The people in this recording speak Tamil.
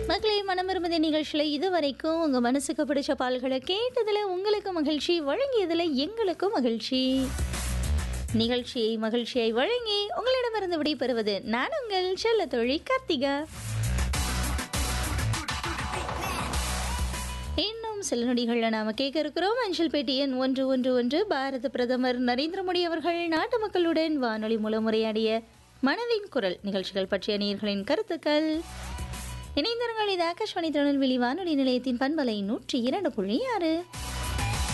மக்களே மனம் விரும்புத நிகழ்ச்சியில் இதுவரைக்கும் உங்க மனசுக்கு பிடிச்ச பால்களை கேட்டதுல உங்களுக்கு மகிழ்ச்சி வழங்கியதுல எங்களுக்கும் மகிழ்ச்சி நிகழ்ச்சியை மகிழ்ச்சியை வழங்கி உங்களிடமிருந்து விடைபெறுவது நான் உங்கள் செல்ல தொழி கார்த்திகா இன்னும் சில நொடிகளில் நாம கேட்க இருக்கிறோம் அஞ்சல் பேட்டி எண் ஒன்று ஒன்று ஒன்று பாரத பிரதமர் நரேந்திர மோடி அவர்கள் நாட்டு மக்களுடன் வானொலி மூலம் உரையாடிய மனதின் குரல் நிகழ்ச்சிகள் பற்றிய நேயர்களின் கருத்துக்கள் இணைந்திருங்கள் இது ஆகாஷ்வாணி திருநெல்வேலி வானொலி நிலையத்தின் பண்பலை நூற்றி இரண்டு புள்ளி ஆறு